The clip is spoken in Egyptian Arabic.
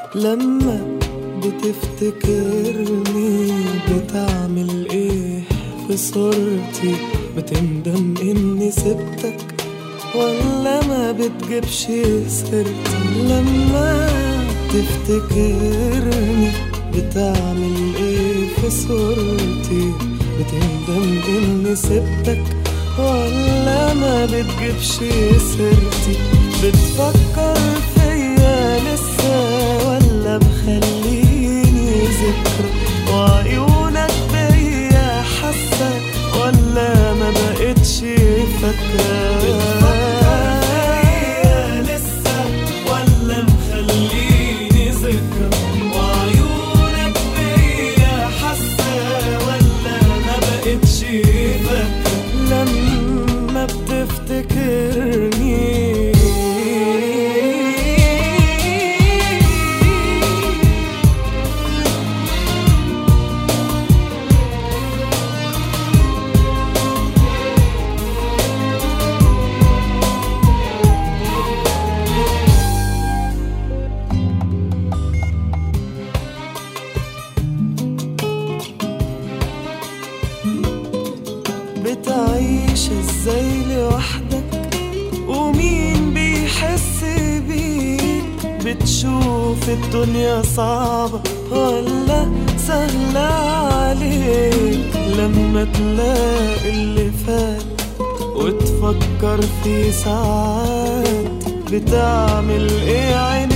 لما بتفتكرني بتعمل ايه في صورتي بتندم اني سبتك ولا ما بتجيبش سيرتي لما تفتكرني بتعمل ايه في صورتي بتندم اني سبتك ولا ما بتجيبش سيرتي بتفكر فيا لسه ولا مخليني ذكرى وعيونك بيا حاسة ولا ما بقتش فاكرة لسه ولا مخليني ذكرى وعيونك بيا حاسة ولا ما بقتش فاكرة لما بتفتكرني بتعيش ازاي لوحدك ومين بيحس بيك بتشوف الدنيا صعبة ولا سهلة عليك لما تلاقي اللي فات وتفكر في ساعات بتعمل ايه عين